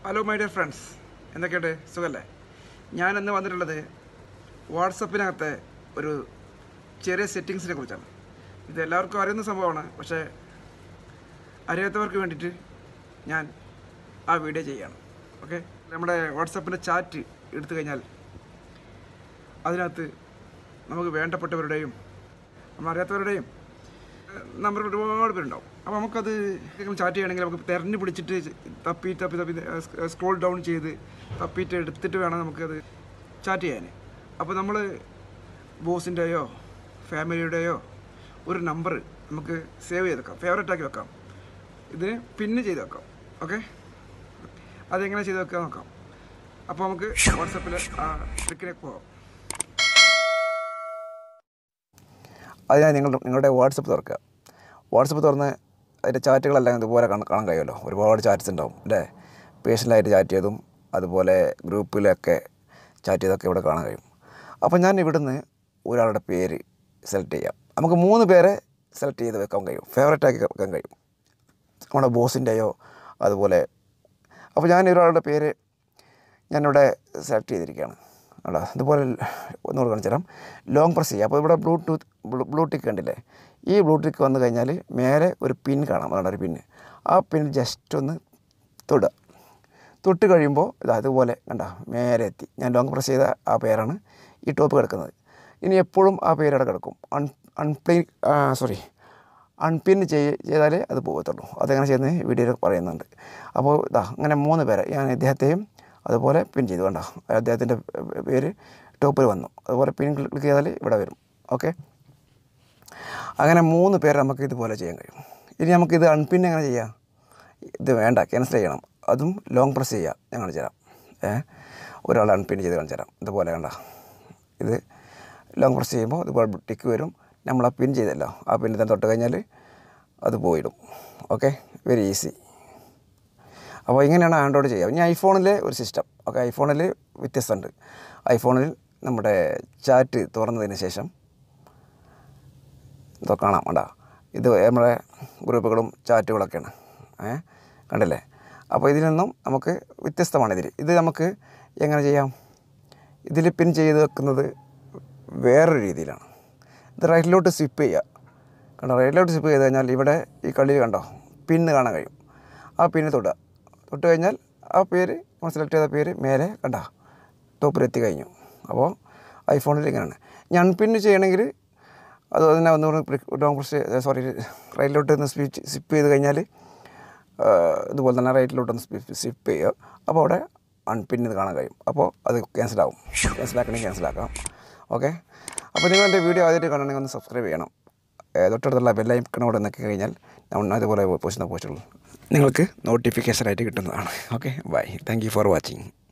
hello my dear friends എന്തൊക്കെയുണ്ട് സുഖല്ലേ ഞാൻ ഇന്ന് വന്നിട്ടുള്ളത് വാട്സപ്പിനകത്തെ ഒരു ചെറിയ സെറ്റിങ്സിനെ കുറിച്ചാണ് ഇത് എല്ലാവർക്കും അറിയുന്ന സംഭവമാണ് പക്ഷേ അറിയാത്തവർക്ക് വേണ്ടിയിട്ട് ഞാൻ ആ വീഡിയോ ചെയ്യുകയാണ് ഓക്കെ നമ്മുടെ വാട്സപ്പിൻ്റെ ചാറ്റ് എടുത്തു കഴിഞ്ഞാൽ അതിനകത്ത് നമുക്ക് വേണ്ടപ്പെട്ടവരുടെയും നമ്മളറിയാത്തവരുടെയും നമ്പർ ഒരുപാട് പേരുണ്ടാവും അപ്പോൾ നമുക്കത് ചാറ്റ് ചെയ്യണമെങ്കിൽ നമുക്ക് തിരഞ്ഞു പിടിച്ചിട്ട് തപ്പി തപ്പി തപ്പി സ്ക്രോൾ ഡൗൺ ചെയ്ത് തപ്പിയിട്ട് എടുത്തിട്ട് വേണം നമുക്കത് ചാറ്റ് ചെയ്യാൻ അപ്പോൾ നമ്മൾ ബോസിൻ്റെയോ ഫാമിലിയുടെയോ ഒരു നമ്പർ നമുക്ക് സേവ് ചെയ്ത് വെക്കാം ഫേവറേറ്റ് ആക്കി വെക്കാം ഇതിന് പിന്ന് ചെയ്ത് വെക്കാം ഓക്കെ അതെങ്ങനെ ചെയ്ത് വെക്കാൻ നോക്കാം അപ്പോൾ നമുക്ക് വാട്സപ്പിൽ ആ ട്രിക്കിലേക്ക് പോകാം അതിനായി നിങ്ങൾ നിങ്ങളുടെ വാട്സപ്പ് തുറക്കുക വാട്സപ്പ് തുറന്ന് അതിൻ്റെ ചാറ്റുകളെല്ലാം ഇതുപോലെ കാണാൻ കാണാൻ കഴിയുമല്ലോ ഒരുപാട് ചാറ്റ്സ് ഉണ്ടാവും അല്ലേ പേഴ്സണലായിട്ട് ചാറ്റ് ചെയ്തതും അതുപോലെ ഗ്രൂപ്പിലൊക്കെ ചാറ്റ് ചെയ്തൊക്കെ ഇവിടെ കാണാൻ കഴിയും അപ്പോൾ ഞാൻ ഇവിടുന്ന് ഒരാളുടെ പേര് സെലക്ട് ചെയ്യാം നമുക്ക് മൂന്ന് പേരെ സെലക്ട് ചെയ്ത് വെക്കാൻ കഴിയും ഫേവറേറ്റ് ആക്കി വെക്കാൻ കഴിയും നമ്മുടെ ബോസിൻ്റെയോ അതുപോലെ അപ്പോൾ ഞാൻ ഒരാളുടെ പേര് ഞാനിവിടെ സെലക്ട് ചെയ്തിരിക്കുകയാണ് അല്ല ഇതുപോലെ ഒന്നുകൂടെ കാണിച്ചു തരാം ലോങ് പ്രസ് ചെയ്യുക അപ്പോൾ ഇവിടെ ബ്ലൂടൂത്ത് ബ്ലൂടിക്ക് കണ്ടില്ലേ ഈ ബ്ലൂടിക്ക് വന്നു കഴിഞ്ഞാൽ മേലെ ഒരു പിൻ കാണാം അതാണ് ഒരു പിന്ന് ആ പിൻ ജസ്റ്റ് ഒന്ന് തൊടുക തൊട്ട് കഴിയുമ്പോൾ ഇതാ ഇതുപോലെ കണ്ട മേലെ എത്തി ഞാൻ ലോങ് പ്രസ് ചെയ്ത ആ പേരാണ് ഈ ടോപ്പ് കിടക്കുന്നത് ഇനി എപ്പോഴും ആ പേര് അവിടെ കിടക്കും അൺ അൺപ്ലേ സോറി അൺപിൻ ചെയ് ചെയ്താലേ അത് പോകത്തുള്ളൂ അതെങ്ങനെ ചെയ്യുന്നത് വീഡിയോയിൽ പറയുന്നുണ്ട് അപ്പോൾ ഇതാ അങ്ങനെ മൂന്ന് പേരെ ഞാൻ ഇദ്ദേഹത്തെയും അതുപോലെ പിൻ ചെയ്തു വേണ്ട അദ്ദേഹത്തിൻ്റെ പേര് ടോപ്പിൽ വന്നു അതുപോലെ പിൻ ക്ലിക്ക് ചെയ്താൽ ഇവിടെ വരും ഓക്കെ അങ്ങനെ മൂന്ന് പേരെ നമുക്ക് ഇതുപോലെ ചെയ്യാൻ കഴിയും ഇനി നമുക്കിത് അൺപിൻ എങ്ങനെ ചെയ്യാം ഇത് വേണ്ട ക്യാൻസൽ ചെയ്യണം അതും ലോങ് പ്രസ് ചെയ്യുക ഞാൻ കാണിച്ചു തരാം ഏ ഒരാൾ അൺപിൻ ചെയ്ത് കാണിച്ചു തരാം ഇതുപോലെ വേണ്ട ഇത് ലോങ് പ്രസ് ചെയ്യുമ്പോൾ ഇതുപോലെ ടിക്ക് വരും നമ്മൾ ആ പിൻ ചെയ്തല്ലോ ആ പിന്നിൽ തന്നെ തൊട്ട് കഴിഞ്ഞാൽ അത് പോയിടും ഓക്കെ വെരി ഈസി അപ്പോൾ ഇങ്ങനെയാണ് ആൻഡ്രോയിഡ് ചെയ്യുക ഇനി ഐഫോണിലെ ഒരു സിസ്റ്റം ഓക്കെ ഐഫോണിൽ വ്യത്യസ്തമുണ്ട് ഐഫോണിൽ നമ്മുടെ ചാറ്റ് തുറന്നതിന് ശേഷം ഇതൊക്കെ കാണാം വേണ്ട ഇത് നമ്മുടെ ഗ്രൂപ്പുകളും ചാറ്റുകളൊക്കെയാണ് ഏ കണ്ടില്ലേ അപ്പോൾ ഇതിൽ നിന്നും നമുക്ക് വ്യത്യസ്തമാണ് ഇതിൽ ഇത് നമുക്ക് എങ്ങനെ ചെയ്യാം ഇതിൽ പിൻ ചെയ്ത് വെക്കുന്നത് വേറൊരു രീതിയിലാണ് ഇത് റൈറ്റിലോട്ട് സ്വിപ്പ് ചെയ്യുക കണ്ടോ റൈറ്റിലോട്ട് സ്വിപ്പ് ചെയ്ത് കഴിഞ്ഞാൽ ഇവിടെ ഈ കളിയിൽ കണ്ടോ പിന്ന് കാണാൻ കഴിയും ആ പിന്ന് തൊടുക തൊട്ട് കഴിഞ്ഞാൽ ആ പേര് നമ്മൾ സെലക്ട് ചെയ്ത പേര് മേലെ കണ്ട ടോപ്പിലെത്തി കഴിഞ്ഞു അപ്പോൾ ഐഫോണിൽ ഇങ്ങനെയാണ് ഞാൻ പിന്ന് ചെയ്യണമെങ്കിൽ അത് തന്നെ ഒന്നുകൂടെ ലോങ് പ്രസ് സോറി റൈറ്റിലോട്ട് ഒന്ന് സ്വിച്ച് സ്വിപ്പ് ചെയ്ത് കഴിഞ്ഞാൽ ഇതുപോലെ തന്നെ റൈറ്റിലോട്ടൊന്ന് സ്വിപ്പ് ചെയ്യുക അപ്പോൾ അവിടെ അൺപിന്നത് കാണാൻ കഴിയും അപ്പോൾ അത് ക്യാൻസലാവും ക്യാൻസലാക്കണമെങ്കിൽ ക്യാൻസലാക്കാം ഓക്കെ അപ്പോൾ നിങ്ങൾ എൻ്റെ വീഡിയോ ആദ്യമായിട്ട് കാണണമെങ്കിൽ ഒന്ന് സബ്സ്ക്രൈബ് ചെയ്യണം ഏ, തൊട്ടടുത്തുള്ള ബെല്ലൈക്കണോട് നോക്കി കഴിഞ്ഞാൽ നമ്മൾ അതുപോലെ പോസ്റ്റുന്ന പോസ്റ്റുകൾ നിങ്ങൾക്ക് നോട്ടിഫിക്കേഷനായിട്ട് കിട്ടുന്നതാണ് okay bye thank you for watching